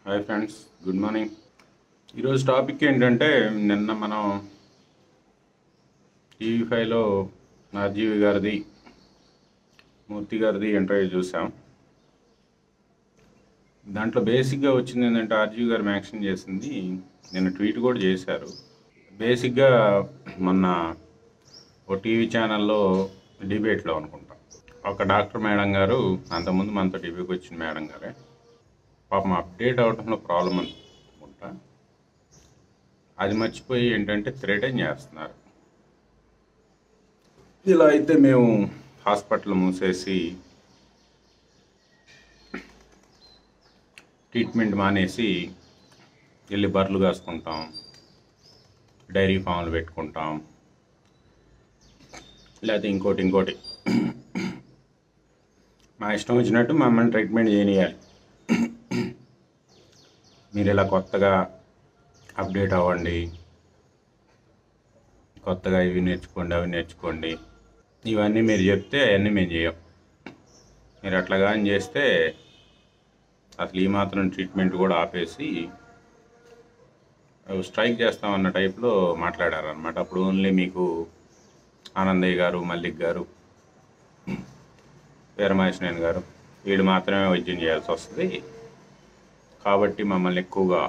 Hi friends good morning ఈరోజు topic ఏంటంటే నిన్న మనం టీవీ ఫైవ్లో ఆర్జీవి గారిది మూర్తి గారిది ఇంటర్వ్యూ చూసాం దాంట్లో బేసిక్గా వచ్చింది ఏంటంటే ఆర్జీవి గారు మ్యాక్షన్ చేసింది నిన్న ట్వీట్ కూడా చేశారు బేసిక్గా మొన్న ఓ టీవీ ఛానల్లో డిబేట్లో అనుకుంటా ఒక డాక్టర్ మేడం గారు అంతకుముందు మనతో టీవీకి వచ్చిన మేడం గారే పాపం అప్డేట్ అవడంలో ప్రాబ్లం అనుకుంటా అది మర్చిపోయి ఏంటంటే థ్రెటన్ చేస్తున్నారు ఇలా అయితే మేము హాస్పిటల్ మూసేసి ట్రీట్మెంట్ మానేసి వెళ్ళి బర్రెలు కాసుకుంటాం డైరీ ఫామ్లు పెట్టుకుంటాం లేకపోతే ఇంకోటి ఇంకోటి మా ఇష్టం వచ్చినట్టు మమ్మల్ని ట్రీట్మెంట్ చేయనియాలి మీరు ఇలా కొత్తగా అప్డేట్ అవ్వండి కొత్తగా ఇవి నేర్చుకోండి అవి నేర్చుకోండి ఇవన్నీ మీరు చెప్తే అవన్నీ మేము చేయం మీరు అట్లా కానీ చేస్తే అసలు ఈ మాత్రం ట్రీట్మెంట్ కూడా ఆపేసి స్ట్రైక్ చేస్తామన్న టైప్లో మాట్లాడారు అనమాట అప్పుడు ఓన్లీ మీకు ఆనందయ్య గారు మల్లిక్ గారు వీరమహేశ్వరన్ గారు వీళ్ళు మాత్రమే వైద్యం చేయాల్సి వస్తుంది కాబట్టి మమ్మల్ని ఎక్కువగా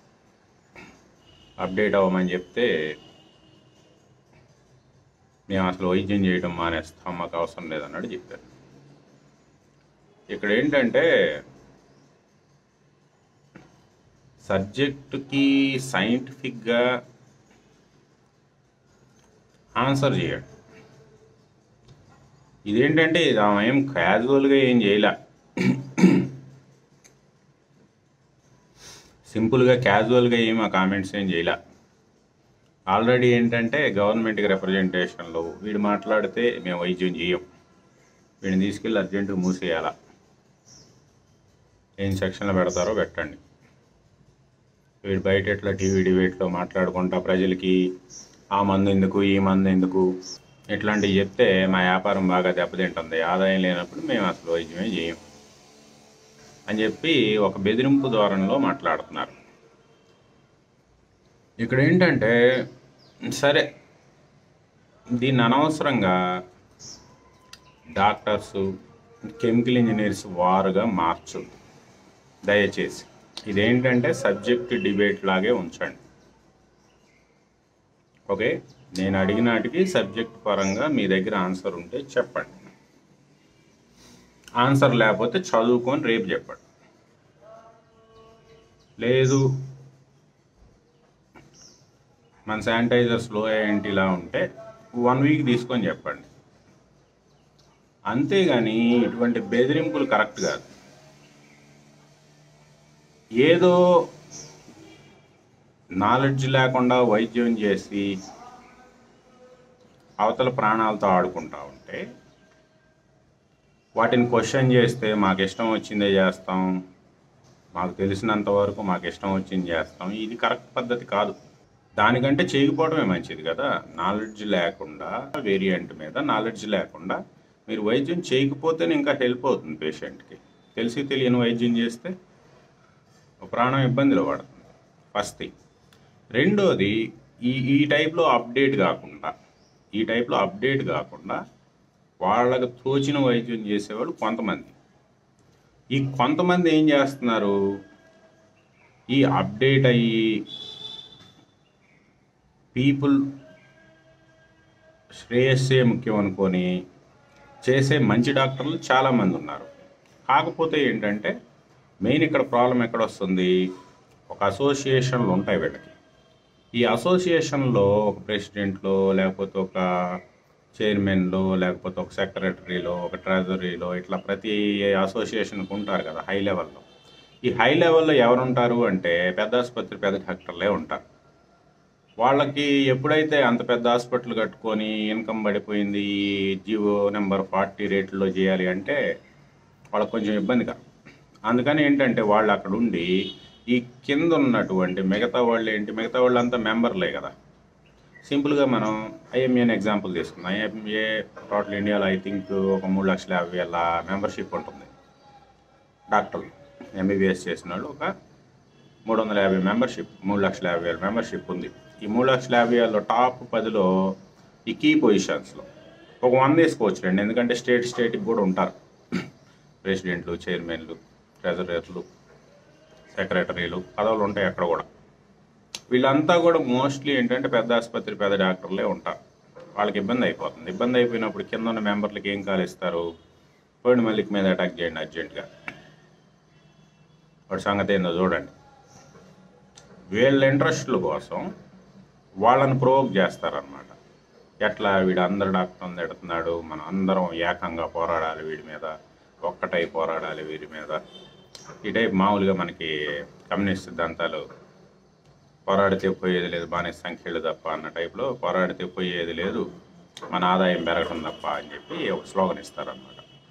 అప్డేట్ అవ్వమని చెప్తే మేము అసలు వైద్యం చేయడం మానేస్తాం మాకు అవసరం లేదన్నాడు చెప్పారు ఇక్కడ ఏంటంటే సబ్జెక్టుకి సైంటిఫిక్గా ఆన్సర్ చేయడం ఇదేంటంటే ఇది ఆమె ఏం క్యాజువల్గా ఏం చేయలే సింపుల్గా క్యాజువల్గా ఏం ఆ కామెంట్స్ ఏం చేయలే ఆల్రెడీ ఏంటంటే గవర్నమెంట్కి రిప్రజెంటేషన్లో వీడు మాట్లాడితే మేము వైద్యం చేయం వీడిని తీసుకెళ్ళి అర్జెంటుగా మూసేయాలా ఏం సెక్షన్లో పెడతారో పెట్టండి వీడు బయట ఎట్లా టీవీ డిబేట్లో మాట్లాడుకుంటా ప్రజలకి ఆ మందు ఎందుకు ఈ మందు ఎందుకు ఇట్లాంటివి చెప్తే మా వ్యాపారం బాగా దెబ్బతింటుంది ఆదాయం లేనప్పుడు మేము అసలు వైద్యమే చేయం అని చెప్పి ఒక బెదిరింపు ధోరణిలో మాట్లాడుతున్నారు ఇక్కడ ఏంటంటే సరే దీన్ని అనవసరంగా డాక్టర్స్ కెమికల్ ఇంజనీర్స్ వారుగా మార్చు దయచేసి ఇదేంటంటే సబ్జెక్ట్ డిబేట్ లాగే ఉంచండి ఓకే నేను అడిగినాటికి సబ్జెక్ట్ పరంగా మీ దగ్గర ఆన్సర్ ఉంటే చెప్పండి ఆన్సర్ లేకపోతే చదువుకొని రేపు చెప్పండి లేదు మన శానిటైజర్ స్లో ఏంటి ఇలా ఉంటే వన్ వీక్ తీసుకొని చెప్పండి అంతేగాని ఇటువంటి బెదిరింపులు కరెక్ట్ కాదు ఏదో నాలెడ్జ్ లేకుండా వైద్యం చేసి అవతల ప్రాణాలతో ఆడుకుంటా ఉంటే వాటిని క్వశ్చన్ చేస్తే మాకు ఇష్టం వచ్చిందే చేస్తాం మాకు తెలిసినంత వరకు మాకు ఇష్టం వచ్చింది చేస్తాం ఇది కరెక్ట్ పద్ధతి కాదు దానికంటే చేయకపోవడమే మంచిది కదా నాలెడ్జ్ లేకుండా వేరియంట్ మీద నాలెడ్జ్ లేకుండా మీరు వైద్యం చేయకపోతేనే ఇంకా హెల్ప్ అవుతుంది పేషెంట్కి తెలిసి తెలియని వైద్యం చేస్తే ప్రాణం ఇబ్బందిలో పడుతుంది ఫస్ట్ థింగ్ రెండోది ఈ ఈ టైప్లో అప్డేట్ కాకుండా ఈ టైప్లో అప్డేట్ కాకుండా వాళ్ళకు తోచిన వైద్యం చేసేవాళ్ళు కొంతమంది ఈ కొంతమంది ఏం చేస్తున్నారు ఈ అప్డేట్ అయ్యి పీపుల్ శ్రేయస్సే ముఖ్యం అనుకొని చేసే మంచి డాక్టర్లు చాలామంది ఉన్నారు కాకపోతే ఏంటంటే మెయిన్ ఇక్కడ ప్రాబ్లం ఎక్కడ వస్తుంది ఒక అసోసియేషన్లు ఉంటాయి వీళ్ళకి ఈ అసోసియేషన్లో ఒక ప్రెసిడెంట్లో లేకపోతే ఒక చైర్మన్లో లేకపోతే ఒక సెక్రటరీలో ఒక ట్రెజరీలో ఇట్లా ప్రతి అసోసియేషన్కి ఉంటారు కదా హై లెవెల్లో ఈ హై లెవెల్లో ఎవరు ఉంటారు అంటే పెద్ద ఆసుపత్రి పెద్ద డాక్టర్లే ఉంటారు వాళ్ళకి ఎప్పుడైతే అంత పెద్ద హాస్పిటల్ కట్టుకొని ఇన్కమ్ పడిపోయింది జియో నెంబర్ ఫార్టీ రేట్లో చేయాలి అంటే వాళ్ళకి కొంచెం ఇబ్బందిగా అందుకని ఏంటంటే వాళ్ళు అక్కడ ఉండి ఈ కింద ఉన్నటువంటి మిగతా వాళ్ళు ఏంటి మిగతా వాళ్ళంతా మెంబర్లే కదా సింపుల్గా మనం ఐఎంఏని ఎగ్జాంపుల్ తీసుకుందాం ఐఎంఏ టోటల్ ఇండియాలో ఐ థింక్ ఒక మూడు లక్షల యాభై వేల మెంబర్షిప్ ఉంటుంది డాక్టర్లు ఎంబీబీఎస్ చేసిన వాళ్ళు ఒక మూడు వందల యాభై మెంబర్షిప్ మూడు లక్షల యాభై వేల మెంబర్షిప్ ఉంది ఈ మూడు లక్షల యాభై వేలలో టాప్ పదిలో ఈ కీ పొజిషన్స్లో ఒక వంద వేసుకోవచ్చు రండి ఎందుకంటే స్టేట్ స్టేట్కి కూడా ఉంటారు ప్రెసిడెంట్లు చైర్మన్లు ట్రెజరర్లు సెక్రటరీలు పదవులు ఉంటాయి అక్కడ కూడా వీళ్ళంతా కూడా మోస్ట్లీ ఏంటంటే పెద్ద ఆసుపత్రి పెద్ద డాక్టర్లే ఉంటారు వాళ్ళకి ఇబ్బంది అయిపోతుంది ఇబ్బంది అయిపోయినప్పుడు కింద ఉన్న మెంబర్లకి ఏం కాల్ ఇస్తారు పోయిన మల్లికి మీద అటాక్ చేయండి అర్జెంటుగా వాడి సంగతి ఏందో చూడండి వీళ్ళ ఇంట్రెస్ట్ల కోసం వాళ్ళని ప్రోవోక్ చేస్తారనమాట ఎట్లా వీడు అందరు డాక్టర్ని తిడుతున్నాడు మనం అందరం ఏకంగా పోరాడాలి వీడి మీద ఒక్కటై పోరాడాలి వీరి మీద ఈ టైప్ మామూలుగా మనకి కమ్యూనిస్ట్ సిద్ధాంతాలు పోరాడితే పోయేది లేదు బానిస సంఖ్యలు తప్ప అన్న టైప్లో పోరాడితే పోయేది లేదు మన ఆదాయం పెరగడం తప్ప అని చెప్పి ఒక స్లోగన్ ఇస్తారనమాట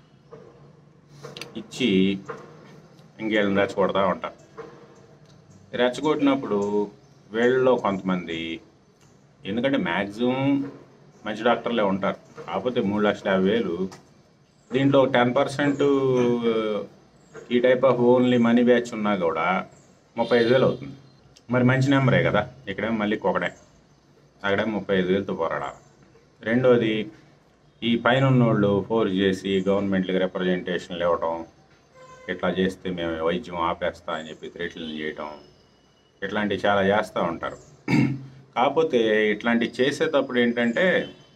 ఇచ్చి ఇంకేళ్ళని రెచ్చగొడతా ఉంటారు రెచ్చగొట్టినప్పుడు వీళ్ళలో కొంతమంది ఎందుకంటే మ్యాక్సిమం మంచి డాక్టర్లే ఉంటారు కాకపోతే మూడు లక్షల యాభై వేలు దీంట్లో టెన్ పర్సెంట్ ఈ type of only money batch ఉన్నా కూడా ముప్పై ఐదు వేలు అవుతుంది మరి మంచి నెంబరే కదా ఇక్కడేమో మళ్ళీ ఒకడే అక్కడేమో ముప్పై ఐదు వేలతో పోరాడాలి రెండోది ఈ పైన ఉన్నోళ్ళు ఫోర్స్ చేసి గవర్నమెంట్కి రిప్రజెంటేషన్లు ఇవ్వటం ఇట్లా చేస్తే మేము వైద్యం ఆపేస్తా అని చెప్పి థ్రెట్లు చేయటం ఇట్లాంటివి చాలా చేస్తూ ఉంటారు కాకపోతే ఇట్లాంటివి చేసేటప్పుడు ఏంటంటే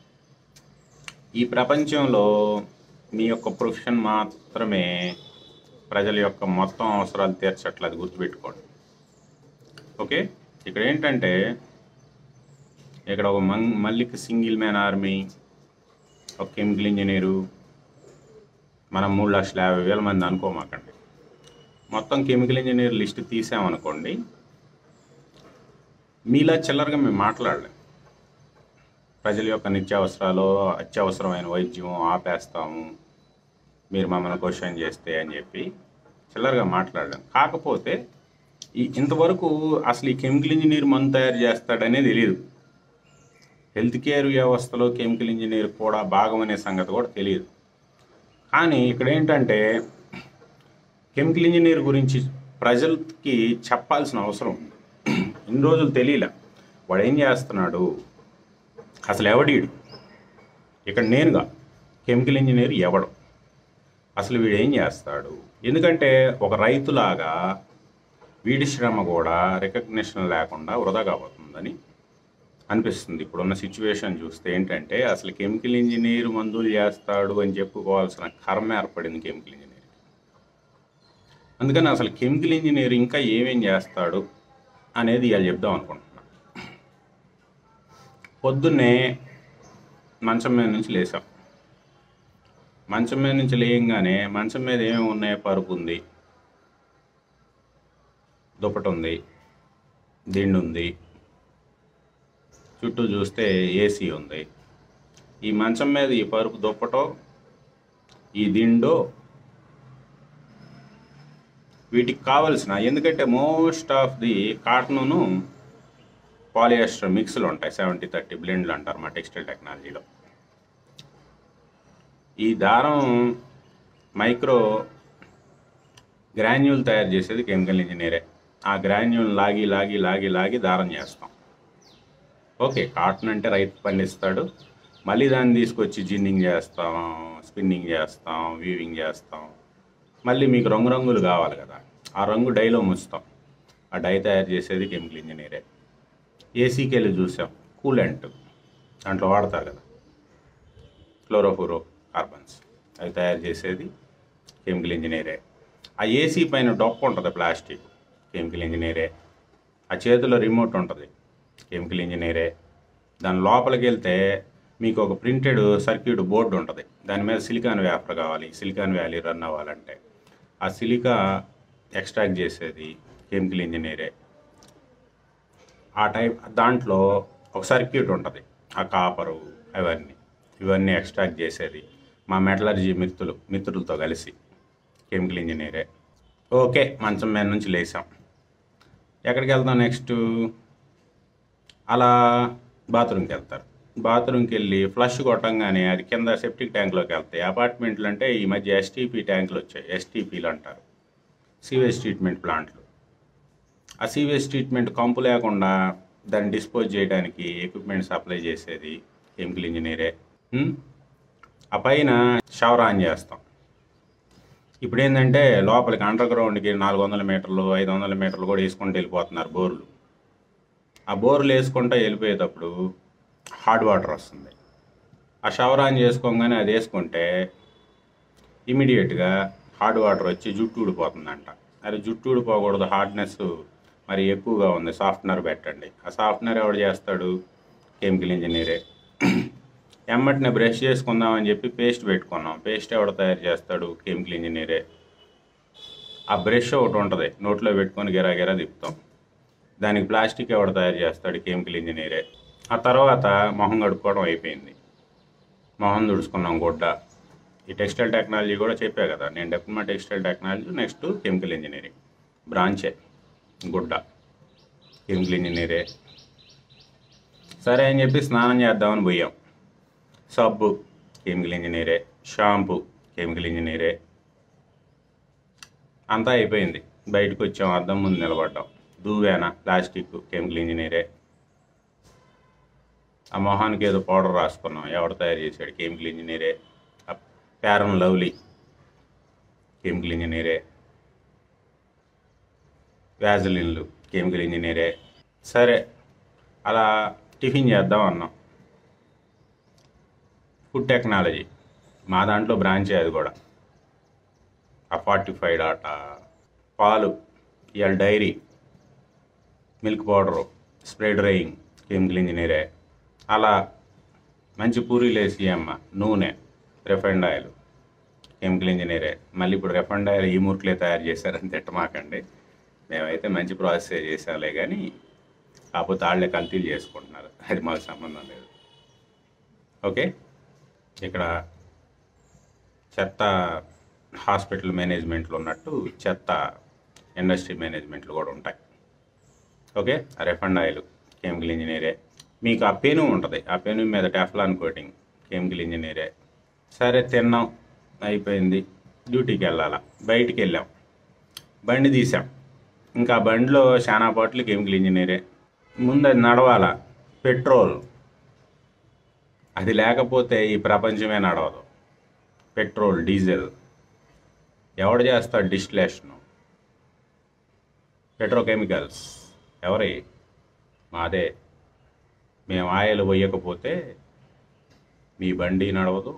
ఈ ప్రపంచంలో మీ యొక్క ప్రొఫెషన్ మాత్రమే ప్రజల యొక్క మొత్తం అవసరాలు తీర్చట్లేదు అది గుర్తుపెట్టుకోండి ఓకే ఇక్కడ ఏంటంటే ఇక్కడ ఒక మం మల్లికి సింగిల్ మ్యాన్ ఆర్మీ ఒక కెమికల్ ఇంజనీరు మనం మూడు లక్షల యాభై వేల మంది అనుకోమాకండి మొత్తం కెమికల్ ఇంజనీర్ లిస్ట్ తీసామనుకోండి మీలా చిల్లరగా మేము మాట్లాడలేం ప్రజల యొక్క నిత్యావసరాలు అత్యవసరమైన వైద్యం ఆపేస్తాము మీరు మమ్మల్ని క్వశ్చన్ చేస్తే అని చెప్పి చిల్లరగా మాట్లాడలేం కాకపోతే ఈ ఇంతవరకు అసలు ఈ కెమికల్ ఇంజనీర్ మందు తయారు చేస్తాడనే తెలియదు హెల్త్ కేర్ వ్యవస్థలో కెమికల్ ఇంజనీర్ కూడా భాగం అనే సంగతి కూడా తెలియదు కానీ ఇక్కడ ఏంటంటే కెమికల్ ఇంజనీర్ గురించి ప్రజలకి చెప్పాల్సిన అవసరం ఉంది ఇన్ని రోజులు తెలియలే వాడు ఏం చేస్తున్నాడు అసలు ఎవడీడు ఇక్కడ నేనుగా కెమికల్ ఇంజనీర్ ఎవడు అసలు వీడు ఏం చేస్తాడు ఎందుకంటే ఒక రైతులాగా వీడి శ్రమ కూడా రికగ్నిషన్ లేకుండా వృధా కాబోతుందని అనిపిస్తుంది ఇప్పుడున్న సిచ్యువేషన్ చూస్తే ఏంటంటే అసలు కెమికల్ ఇంజనీర్ మందులు చేస్తాడు అని చెప్పుకోవాల్సిన కర్మ ఏర్పడింది కెమికల్ ఇంజనీర్ అందుకని అసలు కెమికల్ ఇంజనీర్ ఇంకా ఏమేం చేస్తాడు అనేది ఇవాళ చెప్దాం అనుకుంటున్నాను పొద్దున్నే మంచం మీద నుంచి లేసాం మంచం మీద నుంచి లేయంగానే మంచం మీద ఏమేమి ఉన్నాయో పరుపు ఉంది దుప్పటి ఉంది దిండు ఉంది చుట్టూ చూస్తే ఏసీ ఉంది ఈ మంచం మీద ఈ పరుపు దుప్పటో ఈ దిండో వీటికి కావలసిన ఎందుకంటే most of the cotton polyester మిక్స్లు ఉంటాయి సెవెంటీ థర్టీ బ్లెండ్లు అంటారు మా టెక్స్టైల్ టెక్నాలజీలో ఈ దారం మైక్రో గ్రాన్యూల్ తయారు చేసేది కెమికల్ ఇంజనీరే ఆ గ్రాన్యూల్ లాగి లాగి లాగి లాగి దారం చేస్తాం ఓకే కాటన్ అంటే రైతు పండిస్తాడు మళ్ళీ దాన్ని తీసుకొచ్చి జిన్నింగ్ చేస్తాం స్పిన్నింగ్ చేస్తాం వీవింగ్ చేస్తాం మళ్ళీ మీకు రంగురంగులు కావాలి కదా ఆ రంగు డైలో ముస్తాం ఆ డై తయారు చేసేది కెమికల్ ఇంజనీరే ఏసీకి వెళ్ళి చూసాం కూలెంట్ దాంట్లో వాడతారు కదా క్లోరోఫోరో కార్బన్స్ అవి తయారు చేసేది కెమికల్ ఇంజనీరే ఆ ఏసీ పైన డొప్ప ఉంటుంది ప్లాస్టిక్ కెమికల్ ఇంజనీరే ఆ చేతిలో రిమోట్ ఉంటుంది కెమికల్ ఇంజనీరే దాని లోపలికి వెళ్తే మీకు ఒక ప్రింటెడ్ సర్క్యూట్ బోర్డు ఉంటుంది దాని మీద సిలికాన్ వేఫర్ కావాలి సిలికాన్ వ్యాలీ రన్ అవ్వాలంటే ఆ సిలికా ఎక్స్ట్రాక్ట్ చేసేది కెమికల్ ఇంజనీరే ఆ టైప్ దాంట్లో ఒక సర్క్యూట్ ఉంటుంది ఆ కాపరు అవన్నీ ఇవన్నీ ఎక్స్ట్రాక్ట్ చేసేది మా మెటలర్జీ మిత్రులు మిత్రులతో కలిసి కెమికల్ ఇంజనీరే ఓకే మంచం మీద నుంచి లేసాం ఎక్కడికి వెళ్తాం నెక్స్ట్ అలా బాత్రూమ్కి వెళ్తారు బాత్రూమ్కి వెళ్ళి ఫ్లష్ కొట్టంగానే అది కింద సెప్టిక్ ట్యాంక్లోకి వెళ్తాయి అపార్ట్మెంట్లు అంటే ఈ మధ్య ఎస్టీపీ ట్యాంకులు వచ్చాయి ఎస్టీపీలు అంటారు సీవేజ్ ట్రీట్మెంట్ ప్లాంట్లు ఆ సీవేజ్ ట్రీట్మెంట్ కంపు లేకుండా దాన్ని డిస్పోజ్ చేయడానికి ఎక్విప్మెంట్ సప్లై చేసేది కెమికల్ ఇంజనీరే ఉమ్? ఆ పైన షవర్ ఆన్ చేస్తాం ఇప్పుడు ఏంటంటే లోపలికి అండర్ గ్రౌండ్కి నాలుగు వందల మీటర్లు ఐదు వందల మీటర్లు కూడా వేసుకుంటూ వెళ్ళిపోతున్నారు బోర్లు ఆ బోర్లు వేసుకుంటూ వెళ్ళిపోయేటప్పుడు హార్డ్ వాటర్ వస్తుంది ఆ షవర్ ఆన్ చేసుకోగానే అది వేసుకుంటే ఇమీడియట్గా హార్డ్ వాటర్ వచ్చి జుట్టు ఊడిపోతుందంట అది జుట్టు ఊడిపోకూడదు హార్డ్నెస్ మరి ఎక్కువగా ఉంది సాఫ్ట్నర్ పెట్టండి ఆ సాఫ్ట్నర్ ఎవడు చేస్తాడు కెమికల్ ఇంజనీరే ఎమ్మటిని బ్రష్ చేసుకుందామని చెప్పి పేస్ట్ పెట్టుకున్నాం పేస్ట్ ఎవడు తయారు చేస్తాడు కెమికల్ ఇంజనీరే ఆ బ్రష్ ఒకటి ఉంటుంది నోట్లో పెట్టుకొని గిరా గిరా తిప్పుతాం దానికి ప్లాస్టిక్ ఎవడు తయారు చేస్తాడు కెమికల్ ఇంజనీరే ఆ తర్వాత మొహం కడుక్కోవడం అయిపోయింది మొహం తుడుచుకున్నాం గుడ్డ ఈ టెక్స్టైల్ టెక్నాలజీ కూడా చెప్పా కదా నేను diploma textile technology next chemical engineering బ్రాంచే గుడ్డ కెమికల్ ఇంజనీరే సరే అని చెప్పి స్నానం చేద్దామని పోయాం సబ్బు కెమికల్ ఇంజనీరే షాంపూ కెమికల్ ఇంజనీరే అంతా అయిపోయింది బయటకు వచ్చాం అద్దం ముందు నిలబడ్డాం దూవేన ప్లాస్టిక్ కెమికల్ ఇంజనీరే ఆ మొహానికి ఏదో పౌడర్ రాసుకున్నాం ఎవడు తయారు చేశాడు కెమికల్ ఇంజనీరే ప్యారన్ లవ్లీ కెమికల్ ఇంజనీరే వ్యాజలిన్లు కెమికల్ ఇంజనీరే సరే అలా టిఫిన్ చేద్దాం అన్నాం ఫుడ్ టెక్నాలజీ మా దాంట్లో బ్రాంచే అది కూడా ఆ ఫార్టిఫైడ్ ఆట పాలు ఇవాళ dairy milk powder spray drying chemical ఇంజనీరే అలా మంచి పూరీలు వేసి అమ్మ నూనె రిఫైండ్ ఆయిల్ కెమికల్ ఇంజనీరే మళ్ళీ ఇప్పుడు రిఫైండ్ ఆయిల్ ఈ మురుకులే తయారు చేశారని తిట్టమాకండి మేమైతే మంచి ప్రాసెస్ చేసాంలే కానీ కాకపోతే వాళ్ళే కల్తీలు చేసుకుంటున్నారు అది మాకు సంబంధం లేదు ఓకే ఇక్కడ చెత్త హాస్పిటల్ మేనేజ్మెంట్లు ఉన్నట్టు చెత్త ఇండస్ట్రీ మేనేజ్మెంట్లు కూడా ఉంటాయి ఓకే రిఫండ్ ఆయిల్ కెమికల్ ఇంజనీరే మీకు ఆ పెను ఉంటుంది ఆ పెను మీద టెఫ్లాన్ కోటింగ్ కెమికల్ ఇంజనీరే సరే తిన్నాం అయిపోయింది డ్యూటీకి వెళ్ళాలా బయటికి వెళ్ళాం బండి తీసాం ఇంకా ఆ బండిలో చాలా పాటలు కెమికల్ ఇంజనీరే ముందు అది నడవాలా పెట్రోల్ అది లేకపోతే ఈ ప్రపంచమే నడవదు పెట్రోల్ డీజిల్ ఎవడు చేస్తాడు డిస్టిలేషను పెట్రోకెమికల్స్ ఎవరి మాదే మేము ఆయిల్ పోయకపోతే మీ బండి నడవదు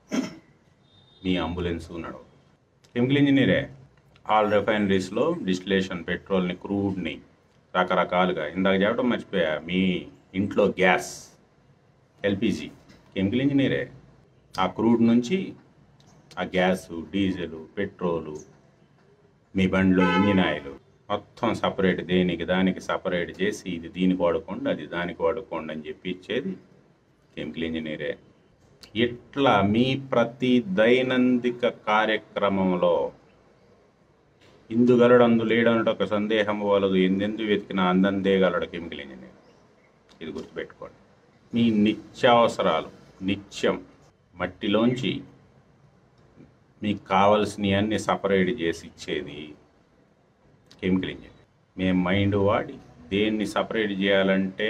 మీ అంబులెన్సు నడవదు కెమికల్ ఇంజనీరే ఆల్ రిఫైనరీస్లో డిస్టిలేషన్ పెట్రోల్ని క్రూడ్ని రకరకాలుగా ఇందాక చెప్పడం మర్చిపోయా మీ ఇంట్లో గ్యాస్ ఎల్పిజి కెమికల్ ఇంజనీరే ఆ క్రూడ్ నుంచి ఆ గ్యాస్ డీజిల్ పెట్రోలు మీ బండిలో ఇంజిన్ ఆయిల్ మొత్తం సపరేట్ దేనికి దానికి సపరేట్ చేసి ఇది దీనికి వాడుకోండి అది దానికి వాడుకోండి అని చెప్పి ఇచ్చేది కెమికల్ ఇంజనీరే ఇట్లా మీ ప్రతి దైనందిక కార్యక్రమంలో ఇందుగలడు అందు లేడన్నట్టు ఒక సందేహం వలదు ఎందెందు వెతికినా అందందే గలడు కెమికల్ ఇంజనీర్ ఇది గుర్తుపెట్టుకోండి మీ నిత్యావసరాలు నిత్యం మట్టిలోంచి మీకు కావలసినవి అన్ని సపరేట్ చేసి ఇచ్చేది కెమికల్ ఇంజనీర్ మేము మైండ్ వాడి దేన్ని సపరేట్ చేయాలంటే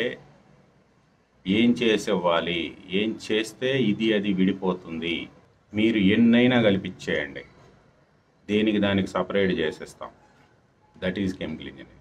ఏం చేసివ్వాలి ఏం చేస్తే ఇది అది విడిపోతుంది మీరు ఎన్నైనా కల్పించేయండి దేనికి దానికి సపరేట్ చేసేస్తాం దట్ ఈజ్ కెమికల్ ఇంజనీర్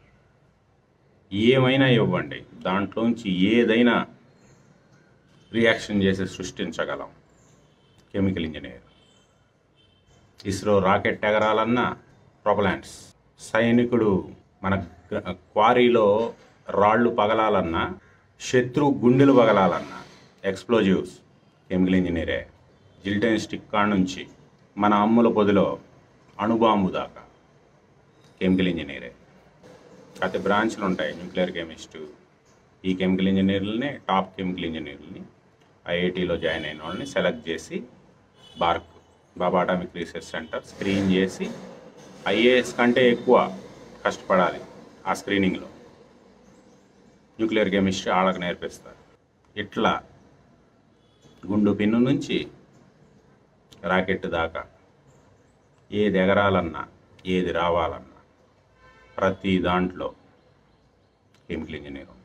ఏమైనా ఇవ్వండి దాంట్లోంచి ఏదైనా రియాక్షన్ చేసి సృష్టించగలం కెమికల్ ఇంజనీర్ ఇస్రో రాకెట్ ఎగరాలన్నా ప్రొపలాంట్స్ సైనికుడు మన గ- క్వారీలో రాళ్ళు పగలాలన్నా శత్రు గుండెలు పగలాలన్నా ఎక్స్ప్లోజివ్స్ కెమికల్ ఇంజనీరే జిల్టైన్ స్టిక్ కాడ నుంచి మన అమ్ముల పొదిలో అణుబాంబు దాకా కెమికల్ ఇంజనీరే అయితే బ్రాంచ్లు ఉంటాయి న్యూక్లియర్ కెమిస్టు ఈ కెమికల్ ఇంజనీర్లని టాప్ కెమికల్ ఇంజనీర్లని ఐఐటీలో జాయిన్ అయిన వాళ్ళని సెలెక్ట్ చేసి BARC Bhabha atomic research centre screen చేసి ఐఏఎస్ కంటే ఎక్కువ కష్టపడాలి ఆ స్క్రీనింగ్లో న్యూక్లియర్ కెమిస్ట్రీ వాళ్ళకి నేర్పిస్తారు ఇట్లా గుండు పిన్ను నుంచి రాకెట్ దాకా ఏది ఎగరాలన్నా ఏది రావాలన్నా ప్రతి దాంట్లో కెమికల్ ఇంజనీరు